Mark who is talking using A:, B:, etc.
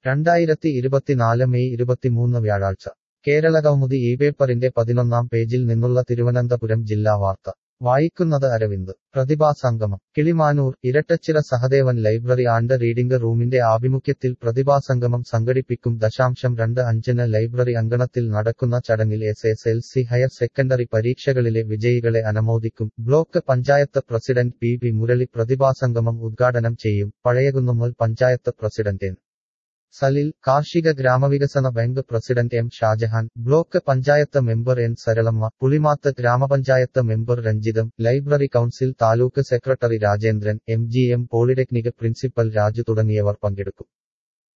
A: രണ്ടായിരത്തി ഇരുപത്തിനാല് മെയ് ഇരുപത്തിമൂന്ന് വ്യാഴാഴ്ച കേരളകൗമുദി ഈ പേപ്പറിന്റെ പതിനൊന്നാം പേജിൽ നിന്നുള്ള തിരുവനന്തപുരം ജില്ലാ വാർത്ത വായിക്കുന്നത് അരവിന്ദ് പ്രതിഭാസംഗമം Kilimanoor Irattachira Sahadevan library and reading റൂമിന്റെ ആഭിമുഖ്യത്തിൽ പ്രതിഭാസംഗമം സംഘടിപ്പിക്കും ദശാംശം രണ്ട് അഞ്ചിന് ലൈബ്രറി അങ്കണത്തിൽ നടക്കുന്ന ചടങ്ങിൽ S S L C higher secondary പരീക്ഷകളിലെ വിജയികളെ അനുമോദിക്കും block panchayat president P P Murali പ്രതിഭാസംഗമം ഉദ്ഘാടനം ചെയ്യും പഴയകുന്നുമ്മൽ പഞ്ചായത്ത് പ്രസിഡന്റ് എൻ സലിൽ കാർഷിക ഗ്രാമവികസന bank president M Shajahan block panchayat member N Saralamma Pulimath ഗ്രാമപഞ്ചായത്ത് member Ranjitham library council taluk secretary Rajendran M G M polytechnic principal Raju തുടങ്ങിയവർ പങ്കെടുക്കും